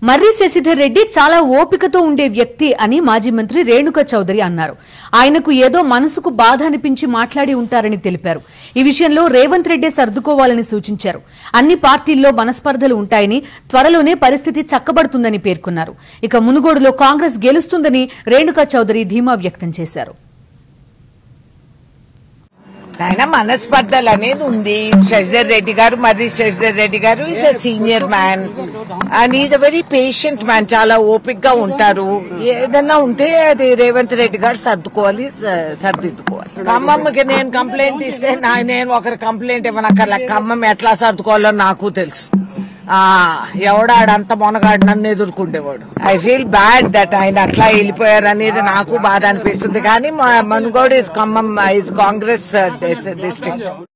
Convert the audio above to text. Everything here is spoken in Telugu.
మర్రి శశిధర్ రెడ్డి చాలా ఓపికతో ఉండే వ్యక్తి అని మాజీ మంత్రి రేణుక చౌదరి అన్నారు ఆయనకు ఏదో మనసుకు బాధ అనిపించి మాట్లాడి ఉంటారని తెలిపారు ఈ విషయంలో రేవంత్ రెడ్డి సర్దుకోవాలని సూచించారు అన్ని పార్టీల్లో మనస్పర్ధలు ఉంటాయని త్వరలోనే పరిస్థితి చక్కబడుతుందని పేర్కొన్నారు ఇక మునుగోడులో కాంగ్రెస్ గెలుస్తుందని రేణుక చౌదరి ధీమా వ్యక్తం చేశారు ఆయన మనస్పర్ధలు అనేది ఉంది శశిధర్ రెడ్డి గారు మరి శశిధర్ రెడ్డి గారు is a senior man and is a very patient man చాలా ఓపిక్ గా ఉంటారు ఏదన్నా ఉంటే అది రేవంత్ రెడ్డి గారు సర్దుకోవాలి స- సర్దిద్దుకోవాలి ఖమ్మంకి నేను కంప్లైంట్ ఇస్తే నా- నేను ఒకరి కంప్లైంట్ ఇవ్వనక్కర్లే ఖమ్మం ఎట్లా సర్దుకోవాలో నాకు తెలుసు ఆ ఎవడాడంత మొనగాడు నన్ను ఎదుర్కొండేవాడు ఐ ఫీల్ బ్యాడ్ దట్ ఆయన అట్లా వెళ్ళిపోయారు అనేది నాకు బాధ అనిపిస్తుంది కానీ Munugode is Khammam is Congress district